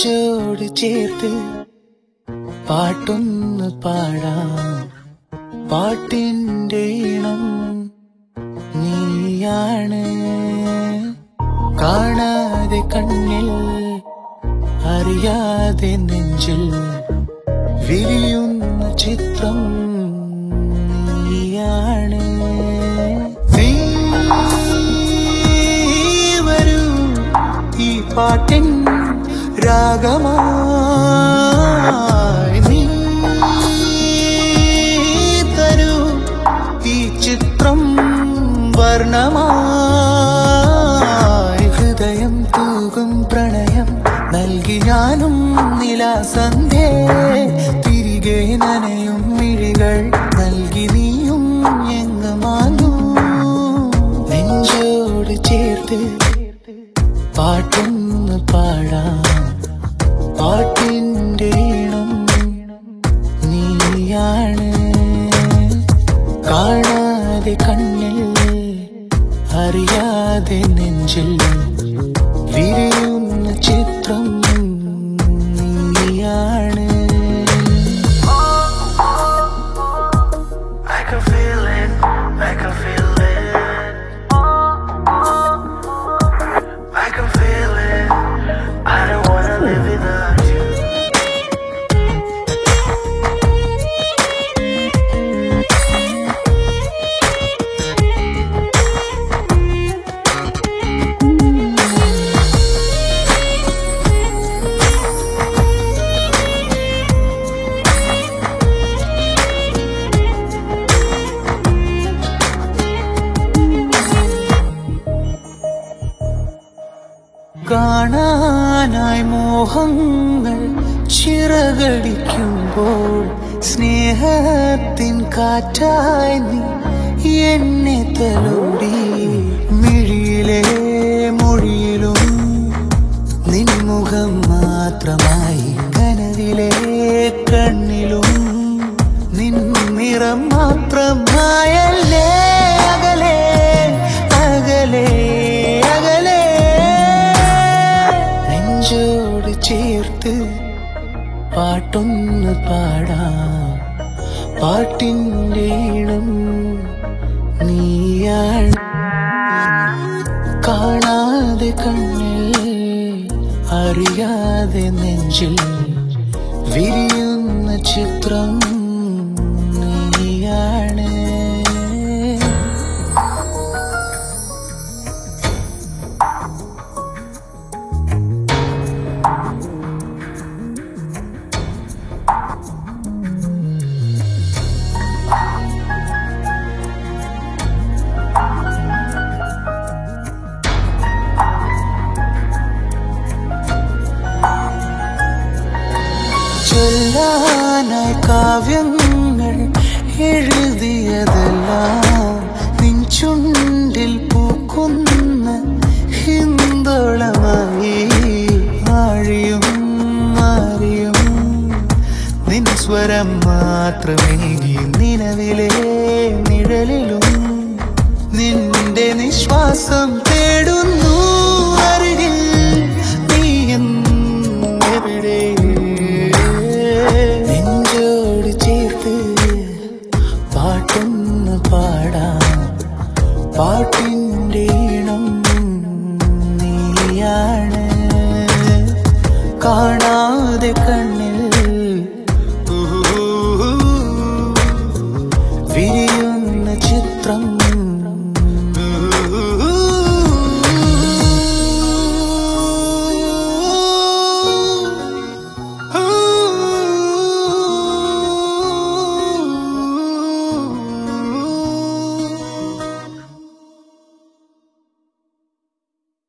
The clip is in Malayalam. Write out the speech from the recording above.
നെഞ്ചോട് ചേർത്ത് പാട്ടൊന്ന് പാടാം പാട്ടിന്റെ ഇണം നീയാണ് കാണാതെ കണ്ണിൽ അറിയാതെ നെഞ്ചിൽ വിരിയുന്ന ചിത്രം നീയാണ് നീ വരൂ ഈ പാട്ടിൻ രാഗമായി നീ തരൂ ഈ ചിത്രം വർണ്ണമായി ഹൃദയം തൂകും പ്രണയം നൽകി ഞാനും നിലാസന്ധേ തിരികെ നനയും മിഴികൾ നൽകി നീയും എങ്ങുമാനു നെഞ്ചോട് ചേർത്ത് പാട്ടൊന്ന് പാടാം പാട്ടിന്റെ ഇണം നീയാണ് കാണാതെ കണ്ണിൽ അറിയാതെ നെഞ്ചിൽ വിരിയുന്ന ചിത്രം നീയാണ് I can feel it, I can feel it. I can feel it. I don't wanna live without you. കാണാനായി മോഹങ്ങൾ ചിറകടിക്കുമ്പോൾ സ്നേഹത്തിൻ കാറ്റായി നീ എന്നെ തലോടി മിഴിയിലെ മൊഴിയിലും നിൻമുഖം മാത്രമായി കനവിലെ കണ്ണിലും നിൻ നിറം മാത്രമായല്ലേ അകലെ അകലെ അകലെ നെഞ്ചോട് ചേർത്ത് പാട്ടൊന്ന് പാടാം പാട്ടിൻ്റെ ഇണം നീയാണ് കാണാതെ കണ്ണിൽ അറിയാതെ നെഞ്ചിൽ വിരിയുന്ന ചിത്രം നീയാണ് ചൊല്ലാനായി കാവ്യങ്ങൾ എഴുതിയതെല്ലാം നിൻ ചുണ്ടിൽ പൂക്കുന്ന ഹിന്ദോളമായി ആഴിയും മാറിയും നിൻ സ്വരം മാത്രമേ നിലവിലെ നിഴലിലും നിന്റെ നിശ്വാസം തേടുന്നു അരികിൽ നീ എവിടെ നെഞ്ചോട് ചേർത്ത് പാട്ടൊന്ന് പാടാം പാട്ടിൻ്റെ ഇണം നീയാണ് കാണാതെ കണ്ണിൽ വിരിയുന്ന ചിത്രം